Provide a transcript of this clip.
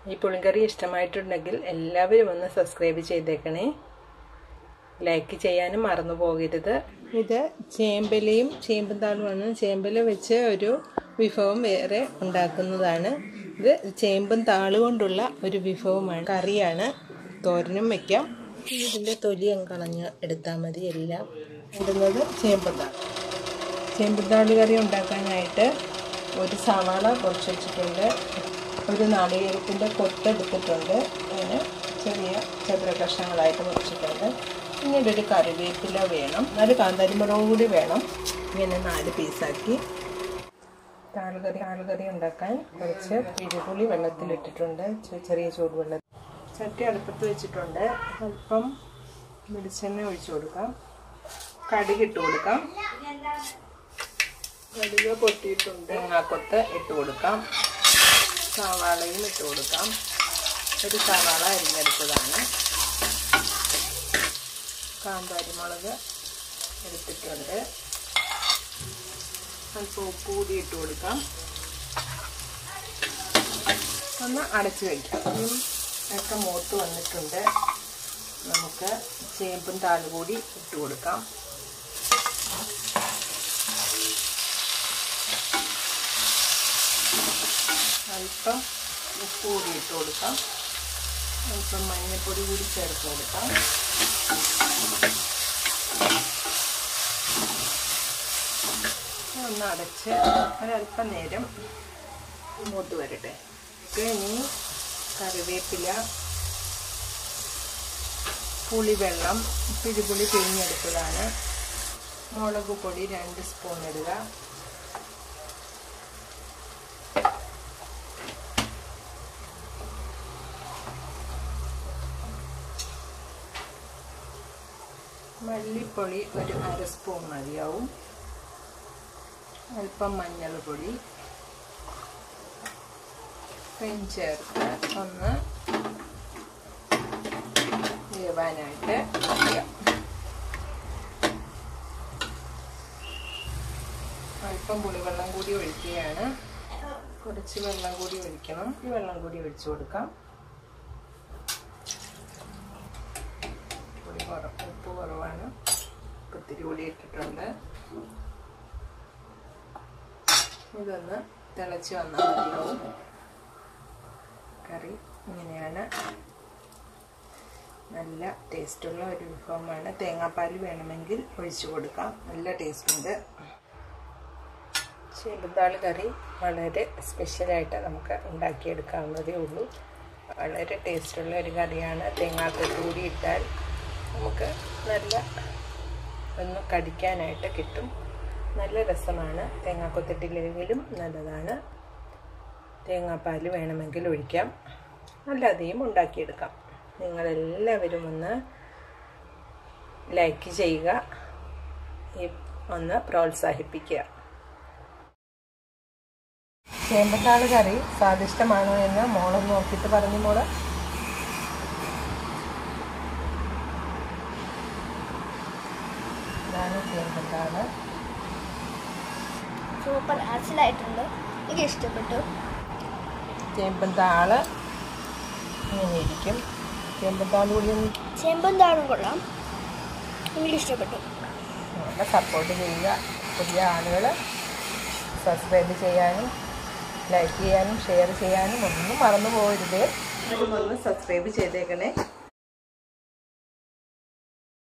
ഈ പുളിങ്കറി ഇഷ്ടമായിട്ടുണ്ടെങ്കിൽ എല്ലാവരും ഒന്ന് സബ്സ്ക്രൈബ് ചെയ്തേക്കണേ ലൈക്ക് ചെയ്യാനും മറന്നു പോകരുത് ഇത് ചേമ്പലയും ചേമ്പും താളുമാണ് ചേമ്പല വെച്ച് ഒരു വിഭവം വേറെ ഉണ്ടാക്കുന്നതാണ് ഇത് ചേമ്പും താള് കൊണ്ടുള്ള ഒരു വിഭവമാണ് കറിയാണ് തോരനും വയ്ക്കാം ഇതിൻ്റെ തൊലിയും കളഞ്ഞ് എടുത്താൽ മതി എല്ലാം ഇടുന്നത് ചേമ്പും താള് ചേമ്പും താള് കറി ഉണ്ടാക്കാനായിട്ട് ഒരു സവാള കുറച്ച് വെച്ചിട്ടുണ്ട് ഒരു നാളികേരത്തിൻ്റെ കൊത്തെടുത്തിട്ടുണ്ട് അങ്ങനെ ചെറിയ ചതുര കഷ്ണങ്ങളായിട്ട് മുറിച്ചിട്ടുണ്ട് പിന്നീട് ഒരു കറിവേപ്പില വേണം നാല് കാന്താരിമുളക് കൂടി വേണം ഇങ്ങനെ നാല് പീസാക്കി താളുകറി താളുകറി ഉണ്ടാക്കാൻ കുറച്ച് പിഴുപുളി വെള്ളത്തിലിട്ടിട്ടുണ്ട് ചെറിയ ചൂടുവെള്ളം ചട്ടി അടുപ്പത്ത് വെച്ചിട്ടുണ്ട് അല്പം വെളിച്ചെണ്ണ ഒഴിച്ചു കൊടുക്കാം കടുക് ഇട്ട് കൊടുക്കാം കടുക് പൊട്ടിയിട്ടുണ്ട് തേങ്ങാക്കൊത്ത് ഇട്ട് കൊടുക്കാം സവാളയും ഇട്ട് കൊടുക്കാം ഒരു സവാള അരിഞ്ഞെടുത്തതാണ് കാന്താരിമുളക് എടുത്തിട്ടുണ്ട് അല്പം ഉപ്പ് കൂടി ഇട്ട് കൊടുക്കാം ഒന്ന് അടച്ചു വയ്ക്കാം ഒക്കെ മൂത്ത് വന്നിട്ടുണ്ട് നമുക്ക് ചേമ്പും താള് കൂടി ഇട്ട് കൊടുക്കാം അല്പം ഉപ്പ് കൂടി ഇട്ട് കൊടുക്കാം അല്പം മഞ്ഞൾപ്പൊടി കൂടി ചേർത്ത് കൊടുക്കാം ഒന്ന് അടച്ച് ഒരല്പം നേരം മൂത്ത് വരട്ടെ ഇനി കറിവേപ്പില പുളിവെള്ളം പിഴുപുളി പിഴിഞ്ഞെടുത്തതാണ് മുളക് പൊടി രണ്ട് സ്പൂൺ ഇടുക മല്ലിപ്പൊടി ഒരു അര സ്പൂൺ മതിയാവും അല്പം മഞ്ഞൾ പൊടി ചേർത്ത് ഒന്ന് വേവാനായിട്ട് വയ്ക്കാം അല്പം പുളിവെള്ളം കൂടി ഒഴിക്കുകയാണ് കുറച്ച് വെള്ളം കൂടി ഒഴിക്കണം ഈ വെള്ളം കൂടി ഒഴിച്ചു കൊടുക്കാം പുളി കുറവ് ഉപ്പ് കുറവാണ് ഒത്തിരി കൂടി ഇട്ടിട്ടുണ്ട് ഇതൊന്ന് തിളച്ച് വന്നാൽ മതിയാവും കറി ഇങ്ങനെയാണ് നല്ല ടേസ്റ്റുള്ള ഒരു വിഭവമാണ് തേങ്ങാപ്പാൽ വേണമെങ്കിൽ ഒഴിച്ചു കൊടുക്കാം നല്ല ടേസ്റ്റുണ്ട് ചേമ്പുത്താൾ കറി വളരെ സ്പെഷ്യലായിട്ട് നമുക്ക് ഉണ്ടാക്കിയെടുക്കാവുന്നതേ ഉള്ളൂ വളരെ ടേസ്റ്റുള്ള ഒരു കറിയാണ് തേങ്ങാക്കൊത്ത് കൂടി ഇട്ടാൽ നമുക്ക് നല്ല ഒന്ന് കടിക്കാനായിട്ട് കിട്ടും നല്ല രസമാണ് തേങ്ങാക്കൊത്തിട്ടില്ലെങ്കിലും നല്ലതാണ് തേങ്ങാപ്പാൽ വേണമെങ്കിൽ ഒഴിക്കാം അല്ലാതെയും ഉണ്ടാക്കിയെടുക്കാം നിങ്ങളെല്ലാവരും ഒന്ന് ലൈക്ക് ചെയ്യുക ഒന്ന് പ്രോത്സാഹിപ്പിക്കുക ചേമ്പത്താള് കറി സ്വാദിഷ്ടമാണോ എന്ന് മോളൊന്ന് നോക്കിയിട്ട് പറഞ്ഞു മോള് ഇതാണ് ചേമ്പത്താള് സൂപ്പർ ആസിലായിട്ടുണ്ട് എനിക്ക് ഇഷ്ടപ്പെട്ടു ചേമ്പത്താള് ഇങ്ങനെ ഇരിക്കും ചേമ്പത്താള് കൂടി ഒന്ന് ചെമ്പും താളും കൊള്ളാം എനിക്ക് ഇഷ്ടപ്പെട്ടു നമ്മളെ സപ്പോർട്ട് ചെയ്യുക പുതിയ ആളുകൾ സബ്സ്ക്രൈബ് ചെയ്യാനും ലൈക്ക് ചെയ്യാനും ഷെയർ ചെയ്യാനും ഒന്നും മറന്നു പോകരുത് ഒന്ന് സബ്സ്ക്രൈബ് ചെയ്തേക്കണേ